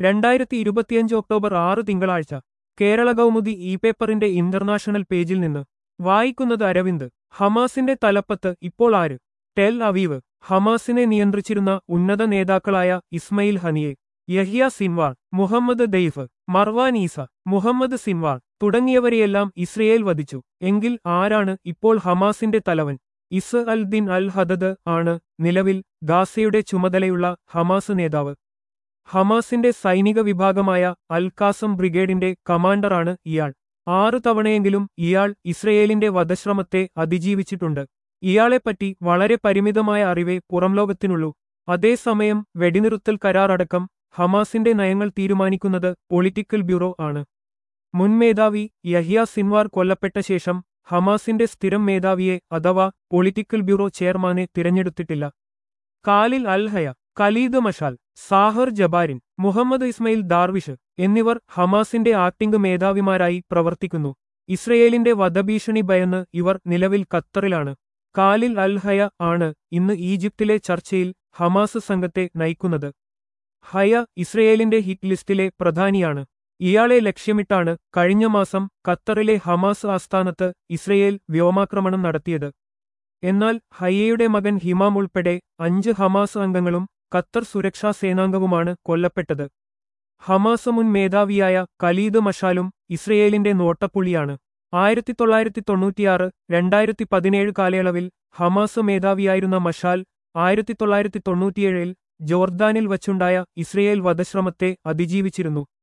രണ്ടായിരത്തി ഇരുപത്തിയഞ്ച് ഒക്ടോബർ ആറ് തിങ്കളാഴ്ച കേരള കൗമുദി ഇ പേപ്പറിന്റെ ഇന്റർനാഷണൽ പേജിൽ നിന്ന് വായിക്കുന്നത് അരവിന്ദ് ഹമാസിന്റെ തലപ്പത്ത് ഇപ്പോൾ ആര് ടെൽ അവീവ് ഹമാസിനെ നിയന്ത്രിച്ചിരുന്ന ഉന്നത നേതാക്കളായ Ismail Haniyeh Yahya Sinwar Mohammed Deif Marwan Issa Mohammed Sinwar തുടങ്ങിയവരെയെല്ലാം ഇസ്രയേൽ വധിച്ചു എങ്കിൽ ആരാണ് ഇപ്പോൾ ഹമാസിന്റെ തലവൻ is Al Din Al Hadad ആണ് നിലവിൽ ഗാസയുടെ ചുമതലയുള്ള ഹമാസ് നേതാവ് ഹമാസിന്റെ സൈനിക വിഭാഗമായ അൽ കാസം ബ്രിഗേഡിന്റെ കമാൻഡറാണ് ഇയാൾ ആറു തവണയെങ്കിലും ഇയാൾ ഇസ്രയേലിന്റെ വധശ്രമത്തെ അതിജീവിച്ചിട്ടുണ്ട് ഇയാളെപ്പറ്റി വളരെ പരിമിതമായ അറിവേ പുറംലോകത്തിനുള്ളൂ അതേസമയം വെടിനിറുത്തൽ കരാറടക്കം ഹമാസിന്റെ നയങ്ങൾ തീരുമാനിക്കുന്നത് പൊളിറ്റിക്കൽ ബ്യൂറോ ആണ് മുൻ മേധാവി യഹിയ സിൻവാർ കൊല്ലപ്പെട്ട ശേഷം ഹമാസിന്റെ സ്ഥിരം മേധാവിയെ അഥവാ പൊളിറ്റിക്കൽ ബ്യൂറോ ചെയർമാനെ തിരഞ്ഞെടുത്തിട്ടില്ല Khalil al Hayya Khaled Mashal Zaher Jabarin Mohammed Ismail Darwish എന്നിവർ ഹമാസിന്റെ ആക്ടിംഗ് മേധാവിമാരായി പ്രവർത്തിക്കുന്നു ഇസ്രയേലിന്റെ വധഭീഷണി ഭയന്ന് ഇവർ നിലവിൽ ഖത്തറിലാണ് കാലിൽ അൽഹയ ആണ് ഇന്ന് ഈജിപ്തിലെ ചർച്ചയിൽ ഹമാസ് സംഘത്തെ നയിക്കുന്നത് ഹയ ഇസ്രയേലിന്റെ ഹിറ്റ് ലിസ്റ്റിലെ പ്രധാനിയാണ് ഇയാളെ ലക്ഷ്യമിട്ടാണ് കഴിഞ്ഞ മാസം ഖത്തറിലെ ഹമാസ് ആസ്ഥാനത്ത് ഇസ്രയേൽ വ്യോമാക്രമണം നടത്തിയത് എന്നാൽ ഹയ്യയുടെ മകൻ ഹിമാം ഉൾപ്പെടെ അഞ്ച് ഹമാസ് അംഗങ്ങളും ഖത്തർ സുരക്ഷാ സേനാംഗവുമാണ് കൊല്ലപ്പെട്ടത് ഹമാസ് മുൻ മേധാവിയായ ഖലീദ് മഷാലും ഇസ്രയേലിന്റെ നോട്ടപ്പുള്ളിയാണ് ആയിരത്തി തൊള്ളായിരത്തി തൊണ്ണൂറ്റിയാറ് രണ്ടായിരത്തി പതിനേഴ് കാലയളവിൽ ഹമാസ് മേധാവിയായിരുന്ന മഷാൽ ആയിരത്തി തൊള്ളായിരത്തി തൊണ്ണൂറ്റിയേഴിൽ ജോർദാനിൽ വച്ചുണ്ടായ ഇസ്രയേൽ വധശ്രമത്തെ അതിജീവിച്ചിരുന്നു